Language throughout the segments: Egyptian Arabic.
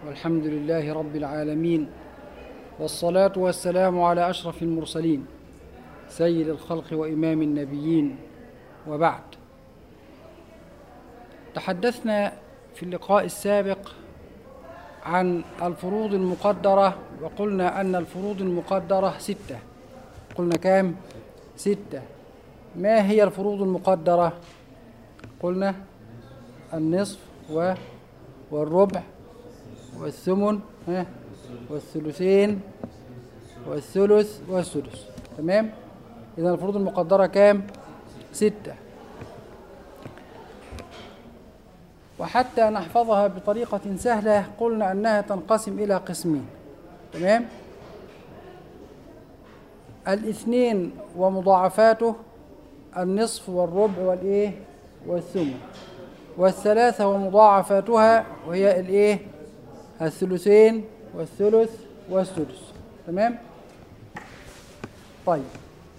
والحمد لله رب العالمين والصلاة والسلام على أشرف المرسلين سيد الخلق وإمام النبيين وبعد تحدثنا في اللقاء السابق عن الفروض المقدرة وقلنا أن الفروض المقدرة ستة قلنا كام؟ ستة ما هي الفروض المقدرة؟ قلنا النصف و والربع والثمن ها والثلثين والثلث والسدس تمام إذا الفروض المقدرة كام؟ ستة وحتى نحفظها بطريقة سهلة قلنا أنها تنقسم إلى قسمين تمام الاثنين ومضاعفاته النصف والربع والإيه والثمن والثلاثة ومضاعفاتها وهي الإيه الثلثين والثلث والسدس تمام طيب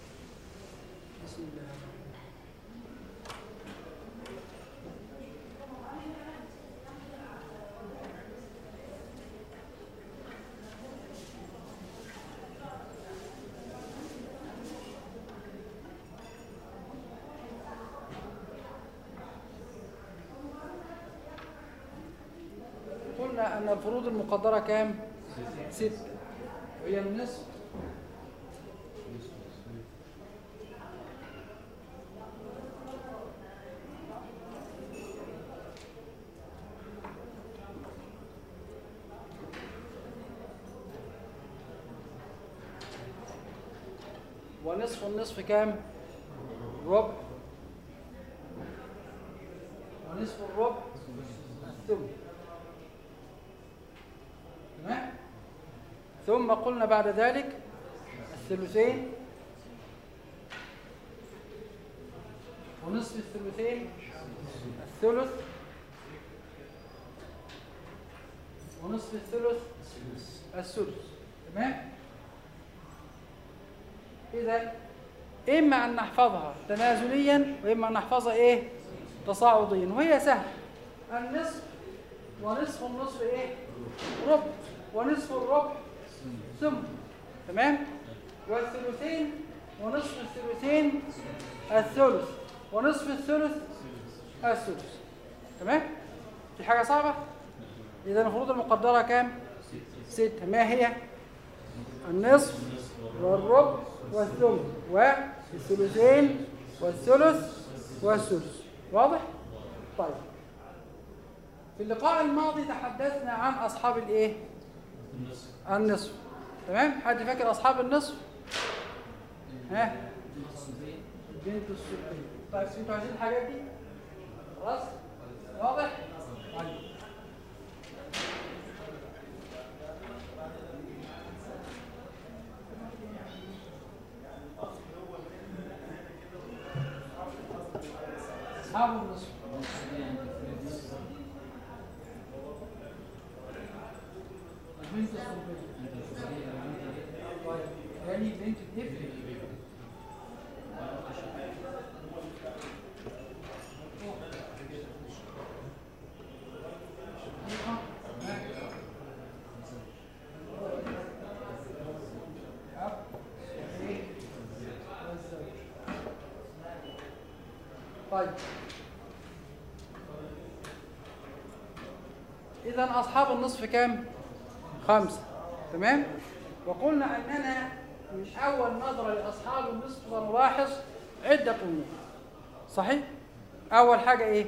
قلنا أن الفروض المقدرة كام؟ ستة وهي النصف ونصف النصف كام؟ ربع ونصف الربع الثمن تمام ثم قلنا بعد ذلك الثلثين ونصف الثلثين الثلث ونصف الثلث السدس تمام إذا إما أن نحفظها تنازليا وإما أن نحفظها إيه تصاعديا وهي سهلة النصف ونصف النصف إيه ربع ونصف الربع ثم تمام والثلثين ونصف الثلثين الثلث ونصف الثلث السدس تمام في حاجة صعبة إذا الفروض المقدرة كام ستة ما هي النصف والربع والثمن والثلثين والثلث والسدس واضح طيب في اللقاء الماضي تحدثنا عن أصحاب الإيه؟ النصف تمام؟ حد فاكر أصحاب النصف؟ ها؟ بنت السلطين طيب انتوا عايزين الحاجات دي؟ خلاص؟ واضح؟ طيب أصحاب النصف بنت الصلبية يعني بنت الابن طيب إذا أصحاب النصف كام؟ خمسة تمام وقلنا أننا من أول نظرة لأصحاب النصف ونلاحظ عدة أمور صحيح أول حاجة إيه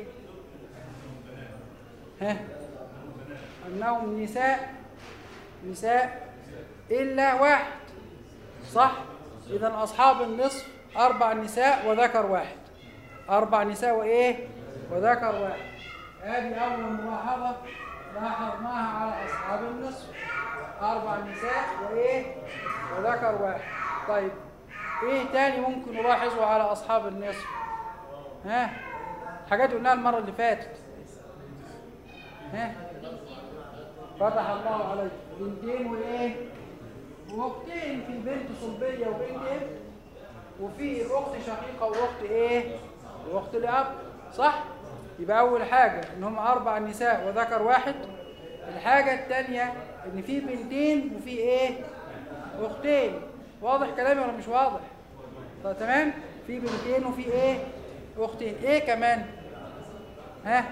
ها أنهم نساء نساء إلا واحد صح إذا أصحاب النصف أربع نساء وذكر واحد أربع نساء وإيه وذكر واحد هذه أول ملاحظة لاحظناها على أصحاب النصف أربع نساء وإيه وذكر واحد طيب إيه تاني ممكن نلاحظه على أصحاب النصف ها حاجات قلناها المرة اللي فاتت ها فتح الله عليك بنتين وإيه وأختين في بنت صلبية وبنت إيه وفي أخت شقيقة وأخت إيه وأخت لأب صح يبقى أول حاجة إن هم أربع نساء وذكر واحد الحاجة التانية ان في بنتين وفي ايه اختين واضح كلامي ولا مش واضح طيب تمام في بنتين وفي ايه اختين ايه كمان ها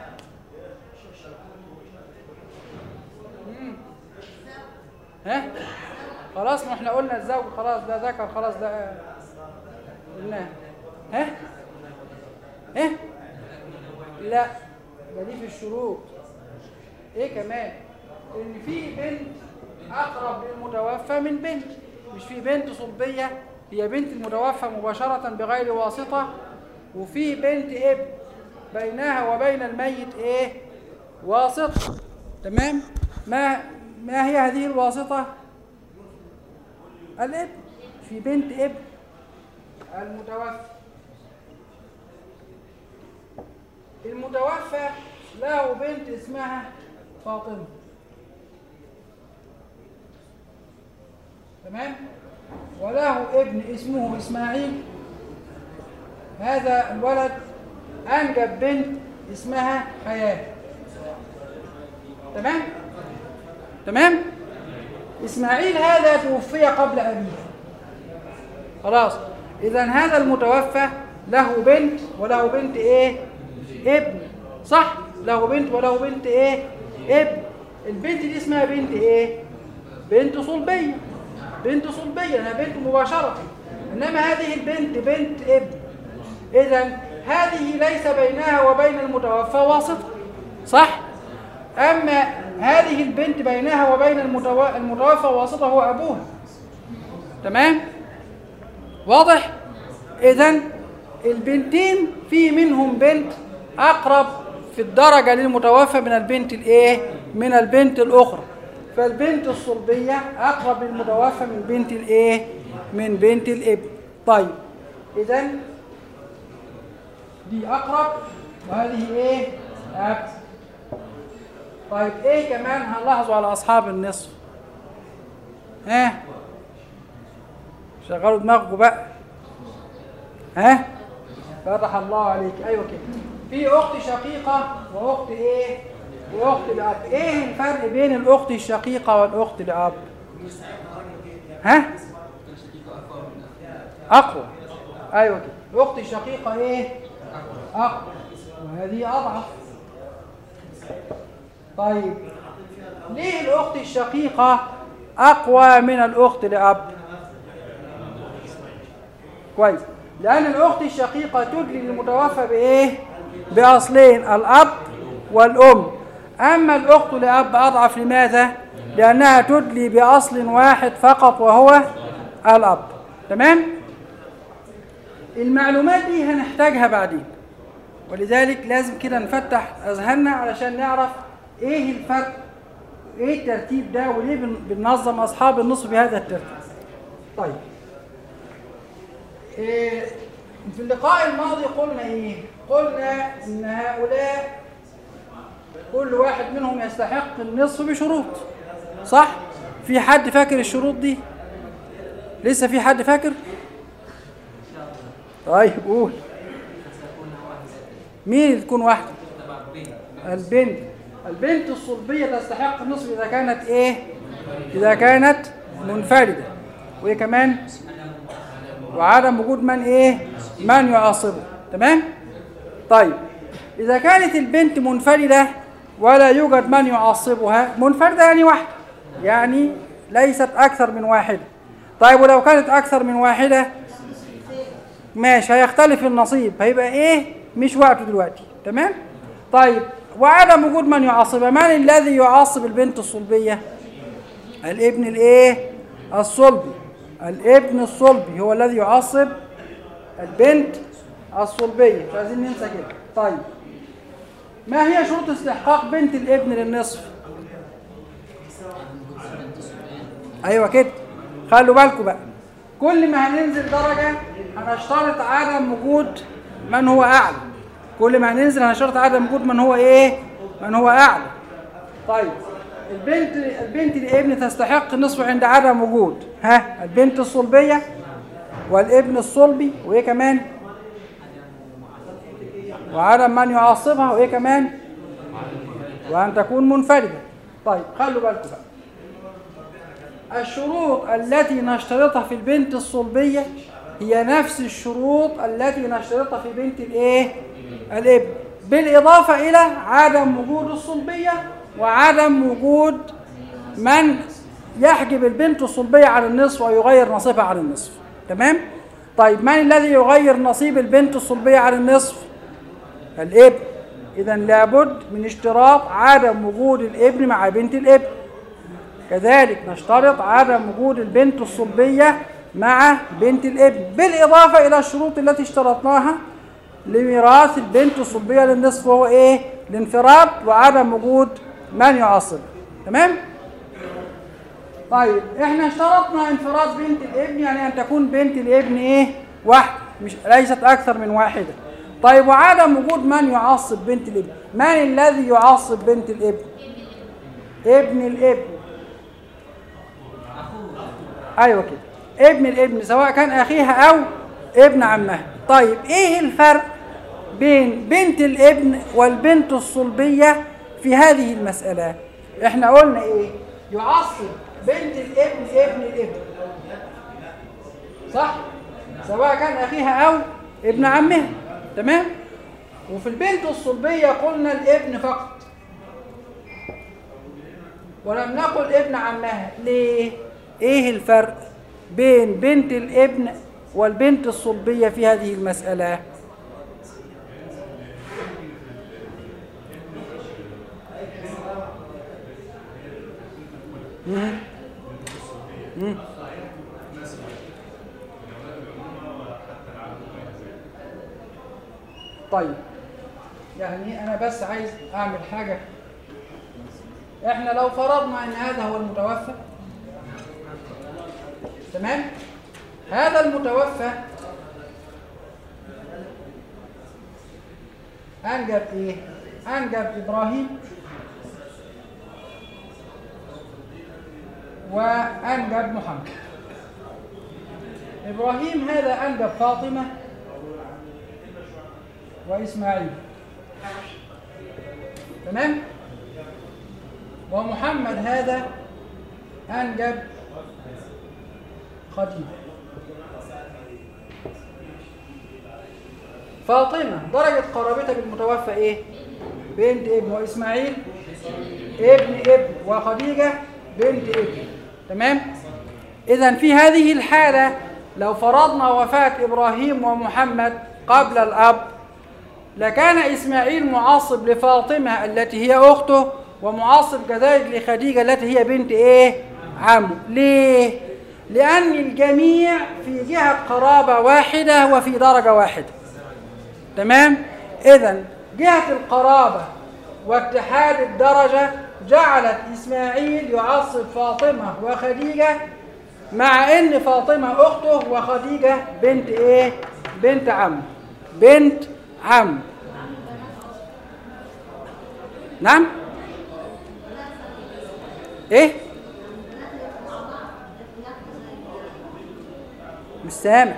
مم. ها خلاص ما احنا قلنا الزوج خلاص ده ذكر خلاص ده قلناه ها ها لا ده دي في الشروط ايه كمان ان في بنت اقرب للمتوفى من بنت مش في بنت صلبيه هي بنت المتوفى مباشره بغير واسطه وفي بنت ابن بينها وبين الميت ايه واسطه تمام ما ما هي هذه الواسطه الابن في بنت ابن المتوفى المتوفى له بنت اسمها فاطمة تمام وله ابن اسمه إسماعيل هذا الولد أنجب بنت اسمها حياة تمام تمام إسماعيل هذا توفي قبل أبيه خلاص إذا هذا المتوفى له بنت وله بنت إيه ابن صح له بنت وله بنت ايه ابن البنت دي اسمها بنت ايه بنت صلبيه بنت صلبيه انها بنت مباشره انما هذه البنت بنت ابن اذا هذه ليس بينها وبين المتوفى واسطه صح اما هذه البنت بينها وبين المتو- المتوفى واسطه هو ابوها تمام واضح اذا البنتين في منهم بنت اقرب في الدرجه للمتوفى من البنت الايه من البنت الاخرى فالبنت الصلبيه اقرب للمتوفى من بنت الايه من بنت الابن طيب اذا دي اقرب وهذه ايه اب طيب ايه كمان هنلاحظوا على اصحاب النصف ها شغلوا دماغكم بقى ها فتح الله عليك ايوه كده في اخت شقيقه واخت ايه واخت لاب ايه الفرق بين الاخت الشقيقه والاخت لاب ها اقوى ايوه كده الاخت الشقيقه ايه اقوى وهذه اضعف طيب ليه الاخت الشقيقه اقوى من الاخت لاب كويس لأن الأخت الشقيقة تدلي للمتوفى بإيه؟ بأصلين الأب والأم أما الأخت لأب أضعف لماذا؟ لأنها تدلي بأصل واحد فقط وهو الأب تمام؟ المعلومات دي هنحتاجها بعدين ولذلك لازم كده نفتح أذهاننا علشان نعرف إيه الفرق إيه الترتيب ده وليه بن- بننظم أصحاب النصف بهذا الترتيب طيب إيه، في اللقاء الماضي قلنا ايه قلنا ان هؤلاء كل واحد منهم يستحق النصف بشروط صح في حد فاكر الشروط دي لسه في حد فاكر طيب قول مين اللي تكون واحده البنت البنت الصلبيه تستحق النصف اذا كانت ايه اذا كانت منفرده وايه كمان وعدم وجود من ايه من يعاصبه تمام طيب اذا كانت البنت منفرده ولا يوجد من يعاصبها منفرده يعني واحده يعني ليست اكثر من واحده طيب ولو كانت اكثر من واحده ماشي هيختلف النصيب هيبقى ايه مش وقته دلوقتي تمام طيب وعدم وجود من يعاصبها من الذي يعاصب البنت الصلبيه الابن الايه الصلبي الابن الصلبي هو الذي يعصب البنت الصلبيه مش عايزين ننسى كده طيب ما هي شروط استحقاق بنت الابن للنصف ايوه كده خلوا بالكم بقى كل ما هننزل درجه هنشترط عدم وجود من هو اعلى كل ما هننزل هنشترط عدم وجود من هو ايه من هو اعلى طيب البنت البنت الابن تستحق النصف عند عدم وجود ها البنت الصلبيه والابن الصلبي وايه كمان وعدم من يعصبها وايه كمان وان تكون منفرده طيب خلوا بالكم بقى الشروط التي نشترطها في البنت الصلبية هي نفس الشروط التي نشترطها في بنت الايه الابن بالإضافة إلى عدم وجود الصلبية وعدم وجود من يحجب البنت الصلبية عن النصف ويغير نصيبها عن النصف تمام؟ طيب من الذي يغير نصيب البنت الصلبية عن النصف؟ الابن إذا لابد من اشتراط عدم وجود الابن مع بنت الابن كذلك نشترط عدم وجود البنت الصلبية مع بنت الابن بالإضافة إلى الشروط التي اشترطناها لميراث البنت الصلبية للنصف وهو إيه؟ الانفراد وعدم وجود من يعصب تمام؟ طيب احنا اشترطنا انفراد بنت الابن يعني ان تكون بنت الابن ايه؟ واحدة مش ليست أكثر من واحدة طيب وعدم وجود من يعصب بنت الابن من الذي يعصب بنت الابن؟ ابن الابن ايوه كده ابن الابن سواء كان اخيها او ابن عمها طيب ايه الفرق بين بنت الابن والبنت الصلبيه في هذه المساله احنا قلنا ايه يعصب بنت الابن ابن الابن صح سواء كان اخيها او ابن عمها تمام وفي البنت الصلبيه قلنا الابن فقط ولم نقل ابن عمها ليه ايه الفرق بين بنت الابن والبنت الصلبية في هذه المسألة مم. مم. طيب يعني انا بس عايز اعمل حاجة احنا لو فرضنا ان هذا هو المتوفى تمام هذا المتوفى أنجب إيه؟ أنجب إبراهيم وأنجب محمد إبراهيم هذا أنجب فاطمة وإسماعيل تمام؟ ومحمد هذا أنجب خديجة فاطمة درجة قرابتها بالمتوفى ايه بنت ابن واسماعيل ابن ابن وخديجة بنت ابن تمام اذا في هذه الحالة لو فرضنا وفاة ابراهيم ومحمد قبل الاب لكان اسماعيل معاصب لفاطمة التي هي اخته ومعاصب كذلك لخديجة التي هي بنت ايه عمه ليه لأن الجميع في جهة قرابة واحدة وفي درجة واحدة تمام؟ إذا جهة القرابة واتحاد الدرجة جعلت إسماعيل يعصب فاطمة وخديجة مع إن فاطمة أخته وخديجة بنت إيه؟ بنت عم بنت عم نعم؟ إيه؟ مش سامع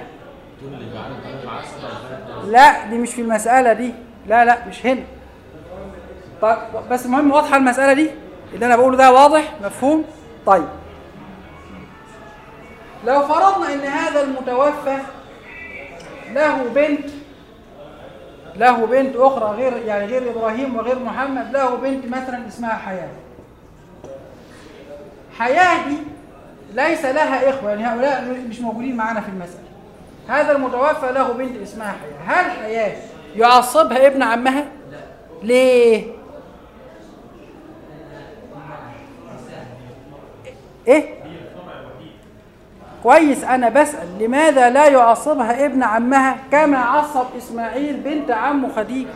لا دي مش في المسألة دي لا لا مش هنا طيب بس المهم واضحة المسألة دي اللي أنا بقوله ده واضح مفهوم طيب لو فرضنا إن هذا المتوفى له بنت له بنت أخرى غير يعني غير إبراهيم وغير محمد له بنت مثلا اسمها حياة حياة دي ليس لها إخوة يعني هؤلاء مش موجودين معانا في المسألة هذا المتوفى له بنت اسمها حياة هل حياة يعصبها ابن عمها؟ ليه؟ إيه؟ كويس أنا بسأل لماذا لا يعصبها ابن عمها كما عصب إسماعيل بنت عمه خديجة؟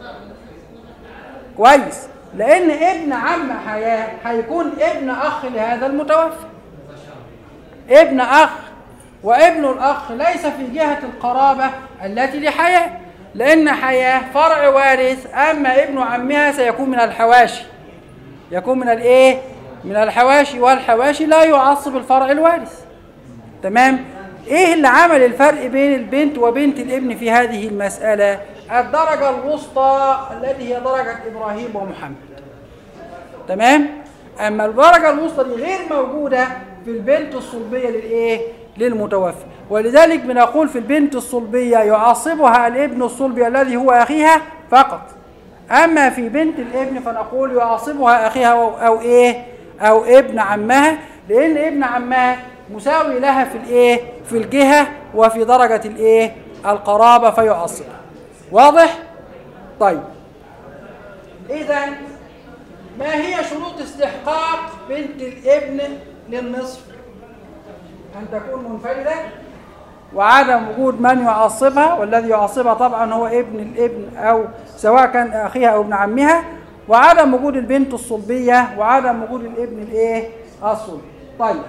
كويس لأن ابن عم حياة هيكون ابن أخ لهذا المتوفى ابن أخ وابن الأخ ليس في جهة القرابة التي لحياة لأن حياة فرع وارث أما ابن عمها سيكون من الحواشي يكون من الإيه؟ من الحواشي والحواشي لا يعصب الفرع الوارث تمام؟ إيه اللي عمل الفرق بين البنت وبنت الابن في هذه المسألة؟ الدرجة الوسطى التي هي درجة إبراهيم ومحمد تمام؟ اما الدرجه الوسطى دي غير موجوده في البنت الصلبيه للايه للمتوفى ولذلك بنقول في البنت الصلبيه يعصبها الابن الصلبي الذي هو اخيها فقط اما في بنت الابن فنقول يعصبها اخيها او, أو ايه او ابن عمها لان ابن عمها مساوي لها في الايه في الجهه وفي درجه الايه القرابه فيعصبها واضح طيب اذا ما هي شروط استحقاق بنت الابن للنصف ان تكون منفرده وعدم وجود من يعصبها والذي يعصبها طبعا هو ابن الابن او سواء كان اخيها او ابن عمها وعدم وجود البنت الصلبيه وعدم وجود الابن الايه الصلبي طيب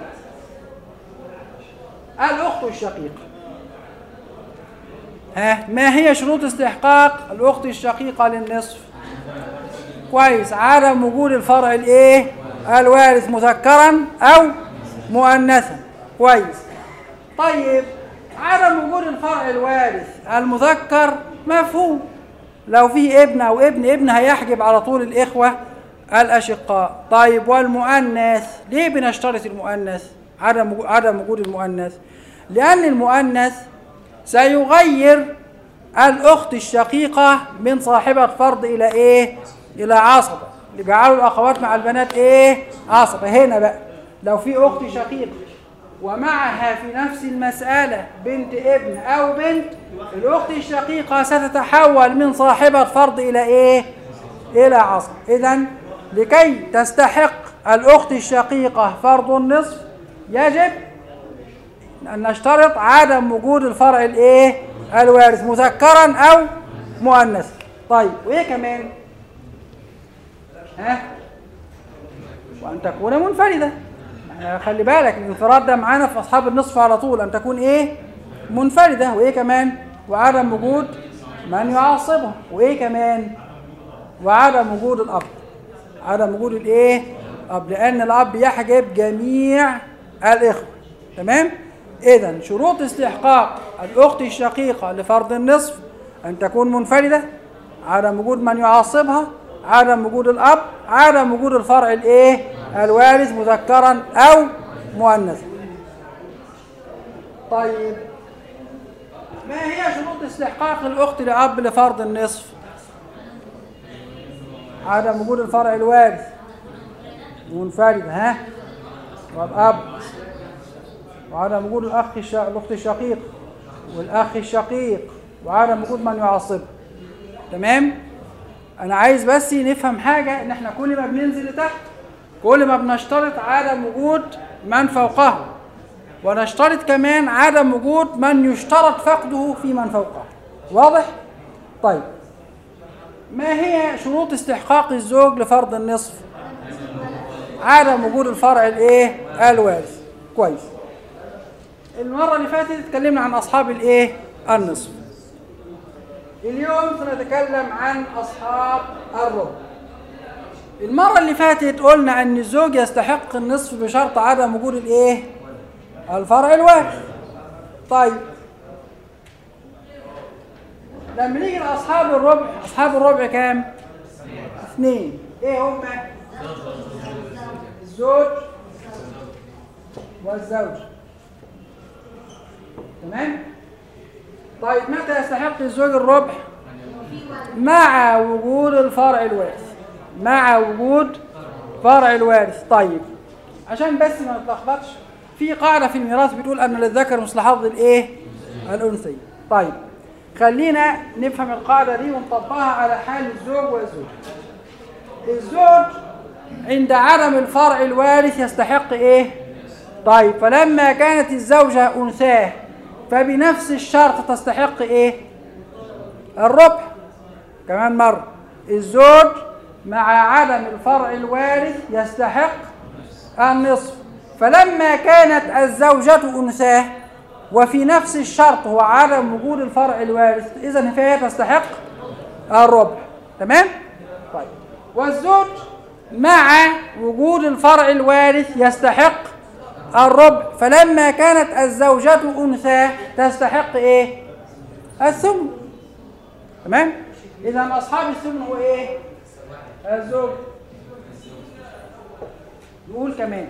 الاخت الشقيقه ها ما هي شروط استحقاق الاخت الشقيقه للنصف كويس عدم وجود الفرع الايه الوارث مذكرا او مؤنثا كويس طيب عدم وجود الفرع الوارث المذكر مفهوم لو في ابن او ابن ابن هيحجب على طول الاخوه الاشقاء طيب والمؤنث ليه بنشترط المؤنث عدم عدم وجود المؤنث لان المؤنث سيغير الاخت الشقيقه من صاحبه فرض الى ايه الى عصبه اللي بيجعلوا الاخوات مع البنات ايه عصبه هنا بقى لو في اخت شقيقه ومعها في نفس المسألة بنت ابن أو بنت الأخت الشقيقة ستتحول من صاحبة فرض إلى إيه؟ إلى عصب إذا لكي تستحق الأخت الشقيقة فرض النصف يجب أن نشترط عدم وجود الفرع الإيه؟ الوارث مذكرا أو مؤنثا طيب وإيه كمان؟ ها؟ وأن تكون منفردة خلي بالك الانفراد ده معانا في اصحاب النصف على طول ان تكون ايه منفرده وايه كمان وعدم وجود من يعصبها وايه كمان وعدم وجود الاب عدم وجود الايه اب لان الاب يحجب جميع الاخوه تمام اذا شروط استحقاق الاخت الشقيقه لفرض النصف ان تكون منفرده عدم وجود من يعصبها عدم وجود الاب عدم وجود الفرع الايه الوارث مذكرا او مؤنثا طيب ما هي شروط استحقاق الاخت لاب لفرض النصف عدم وجود الفرع الوارث منفرد ها والاب وعدم وجود الاخ الش... الاخت الشقيق والاخ الشقيق وعدم وجود من يعصبه تمام انا عايز بس نفهم حاجه ان احنا كل ما بننزل لتحت كل ما بنشترط عدم وجود من فوقه ونشترط كمان عدم وجود من يشترط فقده في من فوقه واضح طيب ما هي شروط استحقاق الزوج لفرض النصف عدم وجود الفرع الايه الوارث كويس المره اللي فاتت اتكلمنا عن اصحاب الايه النصف اليوم سنتكلم عن أصحاب الربع المرة اللي فاتت قلنا أن الزوج يستحق النصف بشرط عدم وجود الإيه؟ الفرع الوارث طيب لما نيجي لأصحاب الربع أصحاب الربع كام؟ اثنين إيه هما؟ الزوج والزوج تمام؟ طيب متى يستحق الزوج الربح مع وجود الفرع الوارث مع وجود فرع الوارث طيب عشان بس ما نتلخبطش في قاعده في الميراث بتقول ان للذكر مثل حظ الايه الانثى طيب خلينا نفهم القاعده دي ونطبقها على حال الزوج والزوج الزوج عند عدم الفرع الوارث يستحق ايه طيب فلما كانت الزوجه انثاه فبنفس الشرط تستحق ايه الربح كمان مرة الزوج مع عدم الفرع الوارث يستحق النصف فلما كانت الزوجة أنثاه وفي نفس الشرط هو عدم وجود الفرع الوارث إذا فهي تستحق الربع تمام؟ طيب والزوج مع وجود الفرع الوارث يستحق الربع فلما كانت الزوجة أنثى تستحق إيه؟ الثمن تمام؟ إذا أصحاب الثمن هو إيه؟ الزوج يقول كمان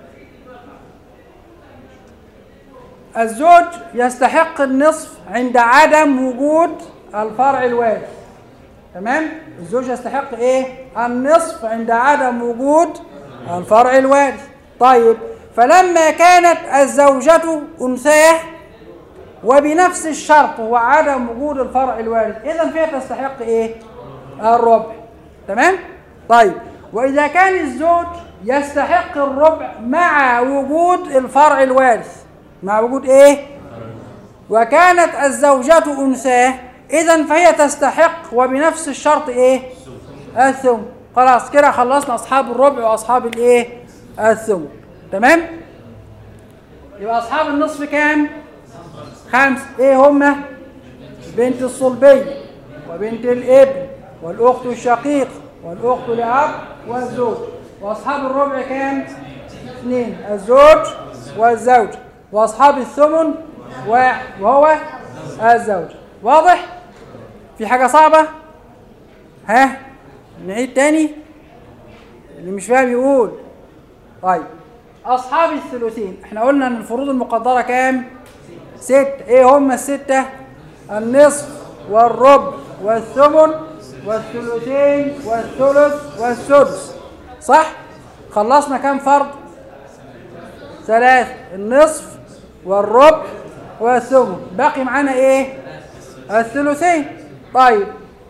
الزوج يستحق النصف عند عدم وجود الفرع الوارث تمام الزوج يستحق ايه النصف عند عدم وجود الفرع الوارث طيب فلما كانت الزوجة أنثاه وبنفس الشرط هو عدم وجود الفرع الوارث إذا فهي تستحق إيه؟ الربع تمام؟ طيب وإذا كان الزوج يستحق الربع مع وجود الفرع الوارث مع وجود إيه؟ وكانت الزوجة أنثاه إذا فهي تستحق وبنفس الشرط إيه؟ الثمن خلاص كده خلصنا أصحاب الربع وأصحاب الإيه؟ الثمن تمام؟ يبقى أصحاب النصف كام؟ خمس ايه هما بنت الصلبية وبنت الابن والاخت الشقيق والاخت لاب والزوج واصحاب الربع كام اثنين الزوج والزوج واصحاب الثمن واحد وهو الزوج واضح في حاجة صعبة ها نعيد تاني اللي مش فاهم يقول طيب اصحاب الثلثين احنا قلنا ان الفروض المقدرة كام ست ايه هم الستة النصف والربع والثمن والثلثين والثلث والسدس صح خلصنا كام فرض ثلاث النصف والربع والثمن باقي معانا ايه الثلثين طيب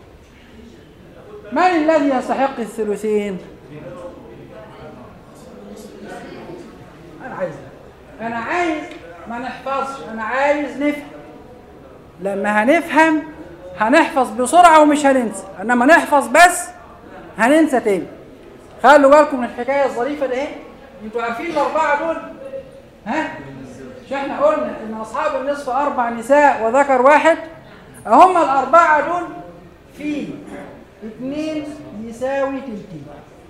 من الذي يستحق الثلثين انا عايز انا عايز ما نحفظش انا عايز نفهم لما هنفهم هنحفظ بسرعة ومش هننسى انما نحفظ بس هننسى تاني خلوا بالكم من الحكاية الظريفة دي اهي انتوا عارفين الاربعة دول ها مش احنا قلنا ان اصحاب النصف اربع نساء وذكر واحد هم الاربعة دول في اتنين يساوي تلتين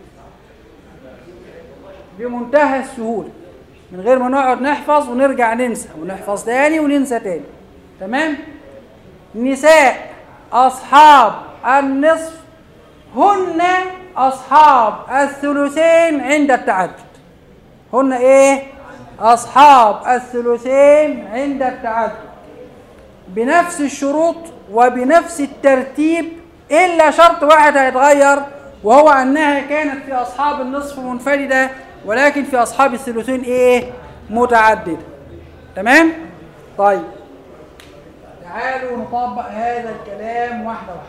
بمنتهى السهوله من غير ما نقعد نحفظ ونرجع ننسى ونحفظ تاني وننسى تاني تمام نساء أصحاب النصف هن أصحاب الثلثين عند التعدد هن إيه أصحاب الثلثين عند التعدد بنفس الشروط وبنفس الترتيب إلا شرط واحد هيتغير وهو أنها كانت في أصحاب النصف منفردة ولكن في أصحاب الثلثين إيه متعددة تمام طيب تعالوا نطبق هذا الكلام واحدة واحدة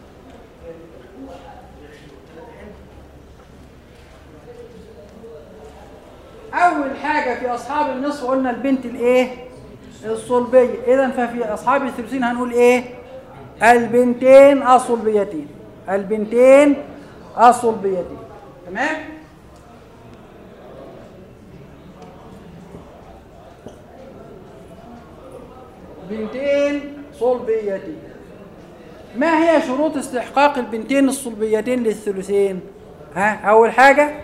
أول حاجة في أصحاب النصف قلنا البنت الإيه الصلبية إذا ففي أصحاب الثلثين هنقول إيه البنتين الصلبيتين البنتين الصلبيتين تمام بنتين صلبيتين ما هي شروط استحقاق البنتين الصلبيتين للثلثين ها اول حاجه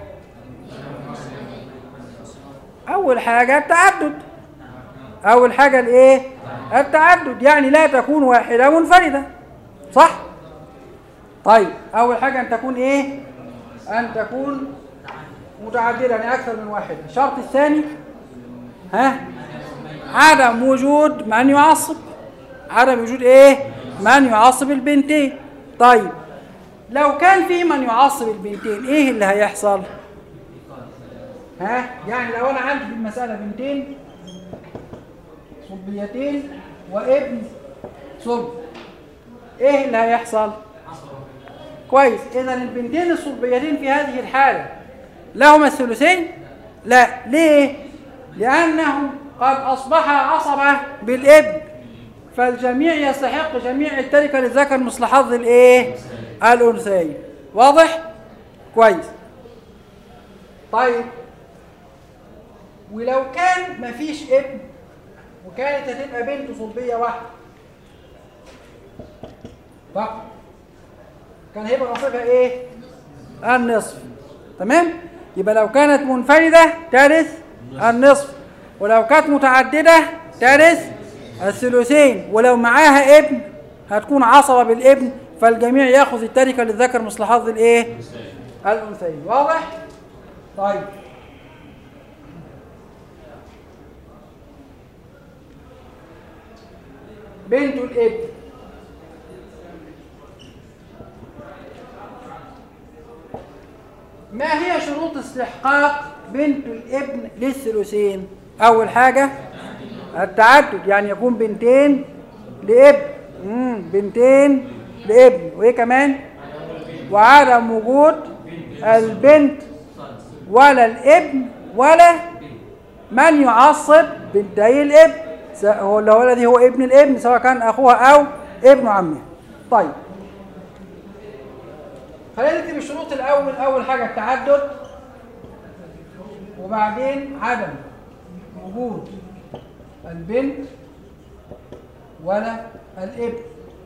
اول حاجه التعدد اول حاجه الايه التعدد يعني لا تكون واحده منفرده صح طيب اول حاجه ان تكون ايه ان تكون متعدده يعني اكثر من واحده الشرط الثاني ها عدم وجود من يعصب عدم وجود ايه من يعصب البنتين طيب لو كان في من يعصب البنتين ايه اللي هيحصل ها يعني لو انا عندي في المساله بنتين صلبيتين وابن صلب ايه اللي هيحصل كويس اذا البنتين الصلبيتين في هذه الحاله لهما الثلثين لا ليه لانهم قد أصبح عصبة بالابن فالجميع يستحق جميع التركة للذكر مثل حظ الايه الأنثيين واضح كويس طيب ولو كان مفيش ابن وكانت هتبقى بنت صلبية واحدة فقط كان هيبقى نصيبها ايه النصف تمام يبقى لو كانت منفردة ترث النصف ولو كانت متعددة ترث الثلثين ولو معاها ابن هتكون عصبة بالابن فالجميع ياخذ التركة للذكر مثل حظ الايه الانثيين واضح طيب بنت الابن ما هي شروط استحقاق بنت الابن للثلثين اول حاجه التعدد يعني يكون بنتين لابن مم. بنتين لابن وايه كمان وعدم وجود البنت ولا الابن ولا من يعصب بنتي الابن س- هو لو الذي هو ابن الابن سواء كان اخوها او ابن عمها طيب خلينا نكتب الشروط الاول اول حاجه التعدد وبعدين عدم وجود البنت ولا الابن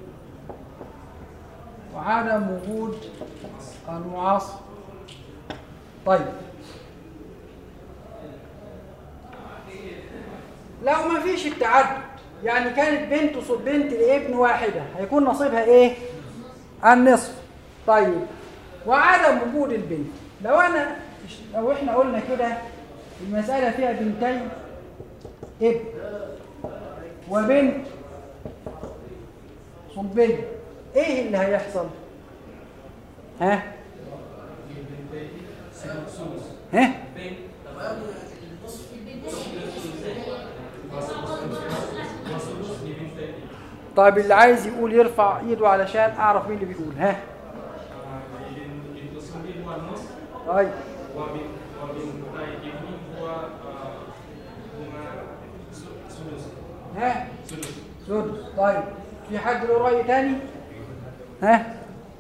وعدم وجود المعاصر طيب لو ما فيش التعدد يعني كانت بنت صوت بنت لابن واحدة هيكون نصيبها ايه النصف طيب وعدم وجود البنت لو انا لو احنا قلنا كده المسألة فيها بنتين ابن وبنت صلبية ايه اللي هيحصل ها ها طيب اللي عايز يقول يرفع ايده علشان اعرف مين اللي بيقول ها طيب ها سدس طيب في حد له رأي تاني ها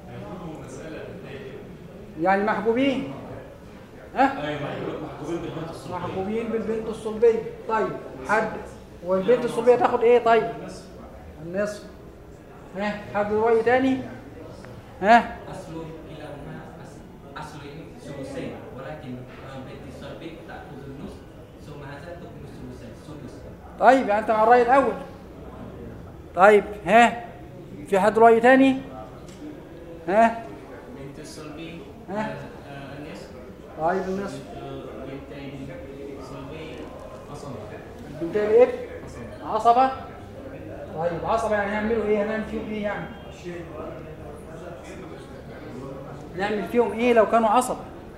يعني محبوبين ها محبوبين بالبنت الصلبية طيب حد والبنت الصلبية تاخد ايه طيب النصف ها حد له رأي تاني ها أصل كلاهما أص- أصل ثلثين ولكن بنت الصلبي تأخذ النصف ثم هذا تكمل الثلثين سدس طيب يعني انت مع الرأي الأول طيب ها في حد له رأي تاني ها بنت الصلبي ها؟ آه، آه، النصف طيب النصف آه، بنتين صلبي أصلا بنتين الابن عصبة طيب عصبة يعني هنعملوا ايه هنعمل فيهم ايه يعني نعمل فيهم ايه لو كانوا عصبة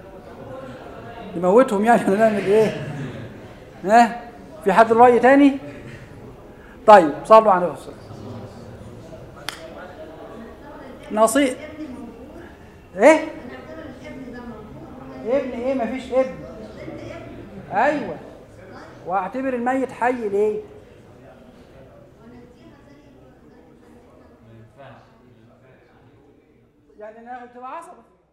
نموتهم يعني ولا نعمل ايه ها في حد له رأي تاني طيب صلوا على النبي صلى الله عليه وسلم نصيب ايه ابن ايه مفيش ابن ايوه واعتبر الميت حي ليه يعني انا قلت له عصبه